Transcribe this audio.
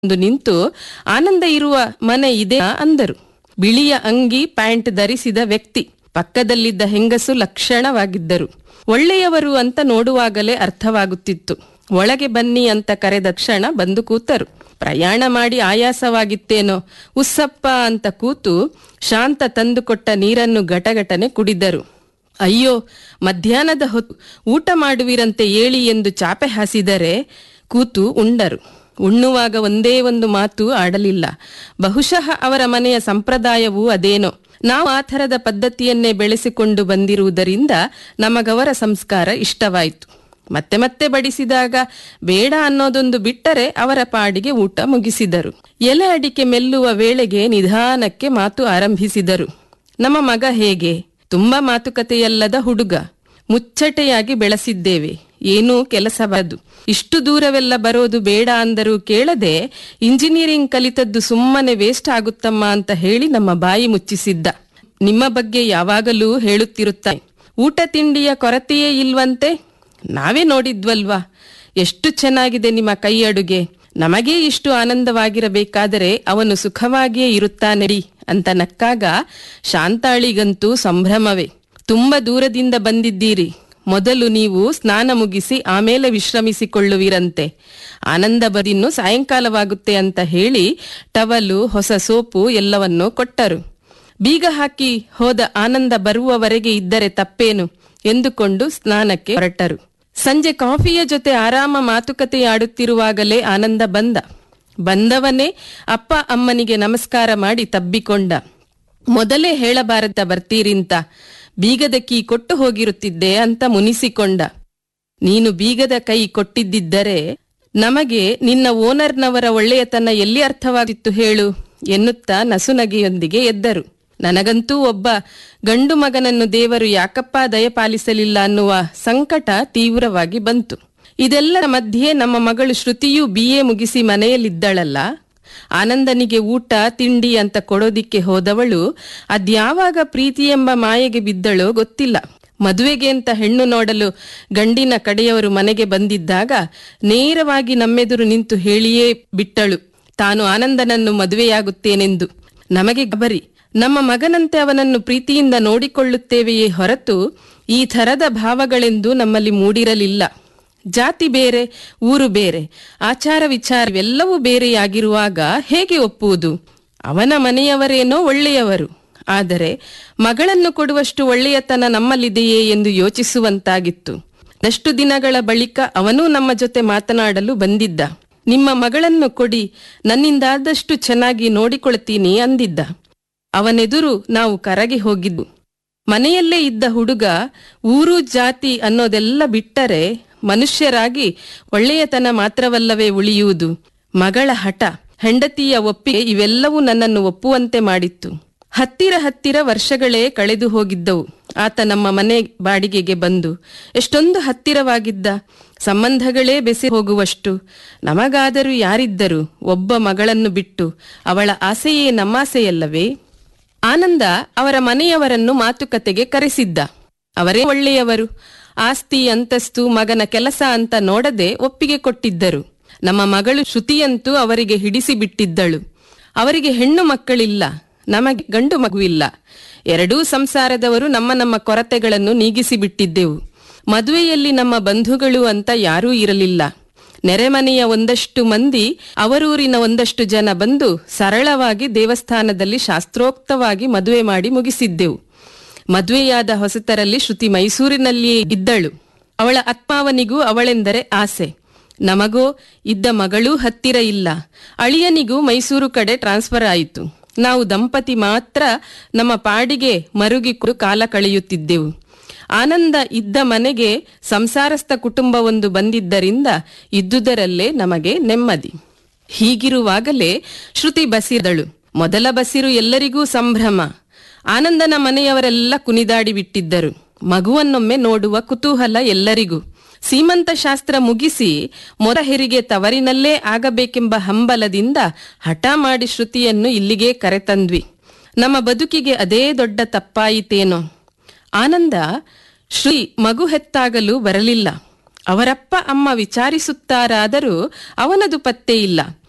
ಒಂದು ನಿಂತು ಆನಂದ ಇರುವ ಮನೆ ಇದೆ ಅಂದರು ಬಿಳಿಯ ಅಂಗಿ ಪ್ಯಾಂಟ್ ಧರಿಸಿದ ವ್ಯಕ್ತಿ ಪಕ್ಕದಲ್ಲಿದ್ದ ಹೆಂಗಸು ಲಕ್ಷಣವಾಗಿದ್ದರು ಒಳ್ಳೆಯವರು ಅಂತ ನೋಡುವಾಗಲೇ ಅರ್ಥವಾಗುತ್ತಿತ್ತು ಒಳಗೆ ಬನ್ನಿ ಅಂತ ಕರೆದ ಕ್ಷಣ ಬಂದು ಕೂತರು ಪ್ರಯಾಣ ಮಾಡಿ ಆಯಾಸವಾಗಿತ್ತೇನೋ ಉಸ್ಸಪ್ಪ ಅಂತ ಕೂತು ಶಾಂತ ತಂದುಕೊಟ್ಟ ನೀರನ್ನು ಗಟಗಟನೆ ಕುಡಿದರು ಅಯ್ಯೋ ಮಧ್ಯಾಹ್ನದ ಹೊತ್ತು ಊಟ ಮಾಡುವಿರಂತೆ ಏಳಿ ಎಂದು ಚಾಪೆ ಹಾಸಿದರೆ ಕೂತು ಉಂಡರು ಉಣ್ಣುವಾಗ ಒಂದೇ ಒಂದು ಮಾತು ಆಡಲಿಲ್ಲ ಬಹುಶಃ ಅವರ ಮನೆಯ ಸಂಪ್ರದಾಯವೂ ಅದೇನೋ ನಾವು ಆ ಥರದ ಪದ್ಧತಿಯನ್ನೇ ಬೆಳೆಸಿಕೊಂಡು ಬಂದಿರುವುದರಿಂದ ನಮಗವರ ಸಂಸ್ಕಾರ ಇಷ್ಟವಾಯಿತು ಮತ್ತೆ ಮತ್ತೆ ಬಡಿಸಿದಾಗ ಬೇಡ ಅನ್ನೋದೊಂದು ಬಿಟ್ಟರೆ ಅವರ ಪಾಡಿಗೆ ಊಟ ಮುಗಿಸಿದರು ಎಲೆ ಅಡಿಕೆ ಮೆಲ್ಲುವ ವೇಳೆಗೆ ನಿಧಾನಕ್ಕೆ ಮಾತು ಆರಂಭಿಸಿದರು ನಮ್ಮ ಮಗ ಹೇಗೆ ತುಂಬಾ ಮಾತುಕತೆಯಲ್ಲದ ಹುಡುಗ ಮುಚ್ಚಟೆಯಾಗಿ ಬೆಳೆಸಿದ್ದೇವೆ ಏನೂ ಕೆಲಸಬಾರದು ಇಷ್ಟು ದೂರವೆಲ್ಲ ಬರೋದು ಬೇಡ ಅಂದರೂ ಕೇಳದೆ ಇಂಜಿನಿಯರಿಂಗ್ ಕಲಿತದ್ದು ಸುಮ್ಮನೆ ವೇಸ್ಟ್ ಆಗುತ್ತಮ್ಮ ಅಂತ ಹೇಳಿ ನಮ್ಮ ಬಾಯಿ ಮುಚ್ಚಿಸಿದ್ದ ನಿಮ್ಮ ಬಗ್ಗೆ ಯಾವಾಗಲೂ ಹೇಳುತ್ತಿರುತ್ತಾನೆ ಊಟ ತಿಂಡಿಯ ಕೊರತೆಯೇ ಇಲ್ವಂತೆ ನಾವೇ ನೋಡಿದ್ವಲ್ವಾ ಎಷ್ಟು ಚೆನ್ನಾಗಿದೆ ನಿಮ್ಮ ಕೈ ಅಡುಗೆ ನಮಗೇ ಇಷ್ಟು ಆನಂದವಾಗಿರಬೇಕಾದರೆ ಅವನು ಸುಖವಾಗಿಯೇ ಇರುತ್ತಾನೆಡಿ ಅಂತ ನಕ್ಕಾಗ ಶಾಂತಾಳಿಗಂತೂ ಸಂಭ್ರಮವೇ ತುಂಬ ದೂರದಿಂದ ಬಂದಿದ್ದೀರಿ ಮೊದಲು ನೀವು ಸ್ನಾನ ಮುಗಿಸಿ ಆಮೇಲೆ ವಿಶ್ರಮಿಸಿಕೊಳ್ಳುವಿರಂತೆ ಆನಂದ ಬದಿನ್ನು ಸಾಯಂಕಾಲವಾಗುತ್ತೆ ಅಂತ ಹೇಳಿ ಟವಲು ಹೊಸ ಸೋಪು ಎಲ್ಲವನ್ನೂ ಕೊಟ್ಟರು ಬೀಗ ಹಾಕಿ ಹೋದ ಆನಂದ ಬರುವವರೆಗೆ ಇದ್ದರೆ ತಪ್ಪೇನು ಎಂದುಕೊಂಡು ಸ್ನಾನಕ್ಕೆ ಹೊರಟರು ಸಂಜೆ ಕಾಫಿಯ ಜೊತೆ ಆರಾಮ ಮಾತುಕತೆಯಾಡುತ್ತಿರುವಾಗಲೇ ಆನಂದ ಬಂದ ಬಂದವನೇ ಅಪ್ಪ ಅಮ್ಮನಿಗೆ ನಮಸ್ಕಾರ ಮಾಡಿ ತಬ್ಬಿಕೊಂಡ ಮೊದಲೇ ಹೇಳಬಾರದ ಬರ್ತೀರಿಂತ ಬೀಗದ ಕೀ ಕೊಟ್ಟು ಹೋಗಿರುತ್ತಿದ್ದೆ ಅಂತ ಮುನಿಸಿಕೊಂಡ ನೀನು ಬೀಗದ ಕೈ ಕೊಟ್ಟಿದ್ದಿದ್ದರೆ ನಮಗೆ ನಿನ್ನ ಓನರ್ನವರ ಒಳ್ಳೆಯತನ ಎಲ್ಲಿ ಅರ್ಥವಾಗಿತ್ತು ಹೇಳು ಎನ್ನುತ್ತಾ ನಸುನಗೆಯೊಂದಿಗೆ ಎದ್ದರು ನನಗಂತೂ ಒಬ್ಬ ಗಂಡು ಮಗನನ್ನು ದೇವರು ಯಾಕಪ್ಪ ದಯಪಾಲಿಸಲಿಲ್ಲ ಅನ್ನುವ ಸಂಕಟ ತೀವ್ರವಾಗಿ ಬಂತು ಇದೆಲ್ಲರ ಮಧ್ಯೆ ನಮ್ಮ ಮಗಳು ಶ್ರುತಿಯೂ ಬಿ ಎ ಮುಗಿಸಿ ಮನೆಯಲ್ಲಿದ್ದಳಲ್ಲ ಆನಂದನಿಗೆ ಊಟ ತಿಂಡಿ ಅಂತ ಕೊಡೋದಿಕ್ಕೆ ಹೋದವಳು ಅದ್ಯಾವಾಗ ಪ್ರೀತಿ ಎಂಬ ಮಾಯೆಗೆ ಬಿದ್ದಳೋ ಗೊತ್ತಿಲ್ಲ ಮದುವೆಗೆ ಅಂತ ಹೆಣ್ಣು ನೋಡಲು ಗಂಡಿನ ಕಡೆಯವರು ಮನೆಗೆ ಬಂದಿದ್ದಾಗ ನೇರವಾಗಿ ನಮ್ಮೆದುರು ನಿಂತು ಹೇಳಿಯೇ ಬಿಟ್ಟಳು ತಾನು ಆನಂದನನ್ನು ಮದುವೆಯಾಗುತ್ತೇನೆಂದು ನಮಗೆ ಗಬರಿ ನಮ್ಮ ಮಗನಂತೆ ಅವನನ್ನು ಪ್ರೀತಿಯಿಂದ ನೋಡಿಕೊಳ್ಳುತ್ತೇವೆಯೇ ಹೊರತು ಈ ಥರದ ಭಾವಗಳೆಂದು ನಮ್ಮಲ್ಲಿ ಮೂಡಿರಲಿಲ್ಲ ಜಾತಿ ಬೇರೆ ಊರು ಬೇರೆ ಆಚಾರ ವಿಚಾರವೆಲ್ಲವೂ ಬೇರೆಯಾಗಿರುವಾಗ ಹೇಗೆ ಒಪ್ಪುವುದು ಅವನ ಮನೆಯವರೇನೋ ಒಳ್ಳೆಯವರು ಆದರೆ ಮಗಳನ್ನು ಕೊಡುವಷ್ಟು ಒಳ್ಳೆಯತನ ನಮ್ಮಲ್ಲಿದೆಯೇ ಎಂದು ಯೋಚಿಸುವಂತಾಗಿತ್ತು ನಷ್ಟು ದಿನಗಳ ಬಳಿಕ ಅವನೂ ನಮ್ಮ ಜೊತೆ ಮಾತನಾಡಲು ಬಂದಿದ್ದ ನಿಮ್ಮ ಮಗಳನ್ನು ಕೊಡಿ ನನ್ನಿಂದಾದಷ್ಟು ಚೆನ್ನಾಗಿ ನೋಡಿಕೊಳ್ತೀನಿ ಅಂದಿದ್ದ ಅವನೆದುರು ನಾವು ಕರಗಿ ಹೋಗಿದ್ದು ಮನೆಯಲ್ಲೇ ಇದ್ದ ಹುಡುಗ ಊರು ಜಾತಿ ಅನ್ನೋದೆಲ್ಲ ಬಿಟ್ಟರೆ ಮನುಷ್ಯರಾಗಿ ಒಳ್ಳೆಯತನ ಮಾತ್ರವಲ್ಲವೇ ಉಳಿಯುವುದು ಮಗಳ ಹಠ ಹೆಂಡತಿಯ ಒಪ್ಪಿಗೆ ಇವೆಲ್ಲವೂ ನನ್ನನ್ನು ಒಪ್ಪುವಂತೆ ಮಾಡಿತ್ತು ಹತ್ತಿರ ಹತ್ತಿರ ವರ್ಷಗಳೇ ಕಳೆದು ಹೋಗಿದ್ದವು ಆತ ನಮ್ಮ ಮನೆ ಬಾಡಿಗೆಗೆ ಬಂದು ಎಷ್ಟೊಂದು ಹತ್ತಿರವಾಗಿದ್ದ ಸಂಬಂಧಗಳೇ ಬೆಸಿ ಹೋಗುವಷ್ಟು ನಮಗಾದರೂ ಯಾರಿದ್ದರು ಒಬ್ಬ ಮಗಳನ್ನು ಬಿಟ್ಟು ಅವಳ ಆಸೆಯೇ ನಮ್ಮಾಸೆಯಲ್ಲವೇ ಆನಂದ ಅವರ ಮನೆಯವರನ್ನು ಮಾತುಕತೆಗೆ ಕರೆಸಿದ್ದ ಅವರೇ ಒಳ್ಳೆಯವರು ಆಸ್ತಿ ಅಂತಸ್ತು ಮಗನ ಕೆಲಸ ಅಂತ ನೋಡದೆ ಒಪ್ಪಿಗೆ ಕೊಟ್ಟಿದ್ದರು ನಮ್ಮ ಮಗಳು ಶ್ರುತಿಯಂತೂ ಅವರಿಗೆ ಹಿಡಿಸಿ ಬಿಟ್ಟಿದ್ದಳು ಅವರಿಗೆ ಹೆಣ್ಣು ಮಕ್ಕಳಿಲ್ಲ ನಮಗೆ ಗಂಡು ಮಗುವಿಲ್ಲ ಎರಡೂ ಸಂಸಾರದವರು ನಮ್ಮ ನಮ್ಮ ಕೊರತೆಗಳನ್ನು ನೀಗಿಸಿ ಬಿಟ್ಟಿದ್ದೆವು ಮದುವೆಯಲ್ಲಿ ನಮ್ಮ ಬಂಧುಗಳು ಅಂತ ಯಾರೂ ಇರಲಿಲ್ಲ ನೆರೆಮನೆಯ ಒಂದಷ್ಟು ಮಂದಿ ಅವರೂರಿನ ಒಂದಷ್ಟು ಜನ ಬಂದು ಸರಳವಾಗಿ ದೇವಸ್ಥಾನದಲ್ಲಿ ಶಾಸ್ತ್ರೋಕ್ತವಾಗಿ ಮದುವೆ ಮಾಡಿ ಮುಗಿಸಿದ್ದೆವು ಮದುವೆಯಾದ ಹೊಸತರಲ್ಲಿ ಶ್ರುತಿ ಮೈಸೂರಿನಲ್ಲಿಯೇ ಇದ್ದಳು ಅವಳ ಆತ್ಮಾವನಿಗೂ ಅವಳೆಂದರೆ ಆಸೆ ನಮಗೋ ಇದ್ದ ಮಗಳೂ ಹತ್ತಿರ ಇಲ್ಲ ಅಳಿಯನಿಗೂ ಮೈಸೂರು ಕಡೆ ಟ್ರಾನ್ಸ್ಫರ್ ಆಯಿತು ನಾವು ದಂಪತಿ ಮಾತ್ರ ನಮ್ಮ ಪಾಡಿಗೆ ಮರುಗಿಕೊಂಡು ಕಾಲ ಕಳೆಯುತ್ತಿದ್ದೆವು ಆನಂದ ಇದ್ದ ಮನೆಗೆ ಸಂಸಾರಸ್ಥ ಕುಟುಂಬವೊಂದು ಬಂದಿದ್ದರಿಂದ ಇದ್ದುದರಲ್ಲೇ ನಮಗೆ ನೆಮ್ಮದಿ ಹೀಗಿರುವಾಗಲೇ ಶ್ರುತಿ ಬಸಿದಳು ಮೊದಲ ಬಸಿರು ಎಲ್ಲರಿಗೂ ಸಂಭ್ರಮ ಆನಂದನ ಮನೆಯವರೆಲ್ಲ ಕುಣಿದಾಡಿ ಬಿಟ್ಟಿದ್ದರು ಮಗುವನ್ನೊಮ್ಮೆ ನೋಡುವ ಕುತೂಹಲ ಎಲ್ಲರಿಗೂ ಸೀಮಂತ ಶಾಸ್ತ್ರ ಮುಗಿಸಿ ಮೊರ ಹೆರಿಗೆ ತವರಿನಲ್ಲೇ ಆಗಬೇಕೆಂಬ ಹಂಬಲದಿಂದ ಹಠ ಮಾಡಿ ಶ್ರುತಿಯನ್ನು ಇಲ್ಲಿಗೆ ಕರೆತಂದ್ವಿ ನಮ್ಮ ಬದುಕಿಗೆ ಅದೇ ದೊಡ್ಡ ತಪ್ಪಾಯಿತೇನೋ ಆನಂದ ಶ್ರೀ ಮಗು ಹೆತ್ತಾಗಲು ಬರಲಿಲ್ಲ ಅವರಪ್ಪ ಅಮ್ಮ ವಿಚಾರಿಸುತ್ತಾರಾದರೂ ಅವನದು ಪತ್ತೆ ಇಲ್ಲ